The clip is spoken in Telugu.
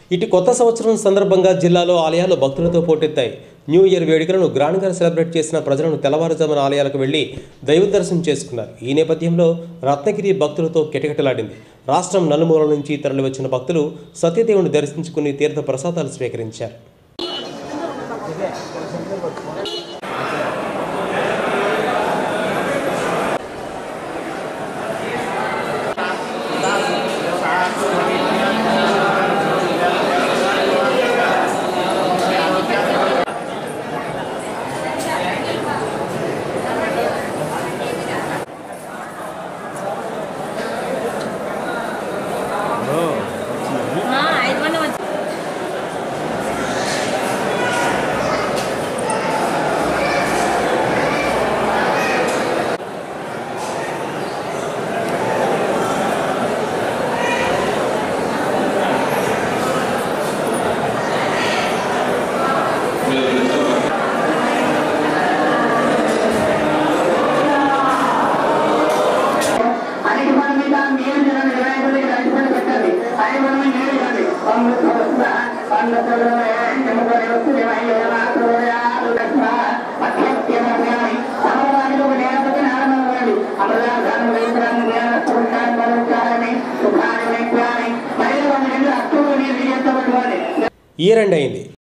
ఇటు కొత్త సంవత్సరం సందర్భంగా జిల్లాలో ఆలయాలు భక్తులతో పోటెత్తాయి న్యూ ఇయర్ వేడుకలను గ్రాండ్గా సెలబ్రేట్ చేసిన ప్రజలను తెల్లవారుజామున ఆలయాలకు వెళ్లి దైవ దర్శనం చేసుకున్నారు ఈ నేపథ్యంలో రత్నగిరి భక్తులతో కిటకిటలాడింది రాష్ట్రం నలుమూలల నుంచి తరలివచ్చిన భక్తులు సత్యదేవుని దర్శించుకుని తీర్థ ప్రసాదాలు స్వీకరించారు ఐదు మంది వచ్చి అనికి మనం మీద మీరు జనం ఇరవై మందికి రక్షణ పెట్టండి అది మనం నీరు ఇవ్వండి ఇయర్ ఎండ్ అయింది